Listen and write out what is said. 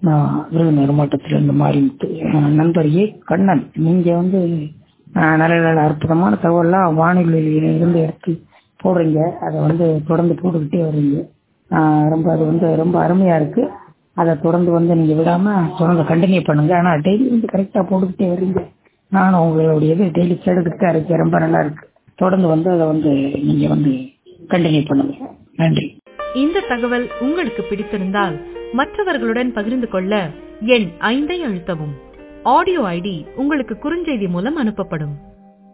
நான் விருதுநகர் மாவட்டத்திலிருந்து மாறிமுத்து அஹ் நண்பர் ஏ கண்ணன் நீங்க வந்து அஹ், நல்ல நல்ல அற்புதமான தகவல்லாம் வானொலியில இருந்து எடுத்து போடுறீங்க அதை வந்து தொடர்ந்து போட்டுக்கிட்டே வர்றீங்க அஹ், ரொம்ப அது வந்து ரொம்ப அருமையா இருக்கு அதை தொடர்ந்து வந்து நீங்க விடாம தொடர்ந்து கண்டினியூ பண்ணுங்க ஆனா டெய்லி வந்து கரெக்டா போட்டுக்கிட்டே வர்றீங்க நானும் உங்களுடைய இது டெய்லி கேட்டுக்கிட்டு தான் இருக்கேன் ரொம்ப நல்லா இருக்கு தொடர்ந்து வந்து அதை வந்து நீங்க வந்து கண்டினியூ பண்ணுங்க நன்றி இந்த தகவல் உங்களுக்கு பிடித்திருந்தால் மற்றவர்களுடன் பகிர்ந்து கொள்ள எண் ஐந்தை அழுத்தவும் ஆடியோ ஐடி உங்களுக்கு குறுஞ்செய்தி மூலம் அனுப்பப்படும்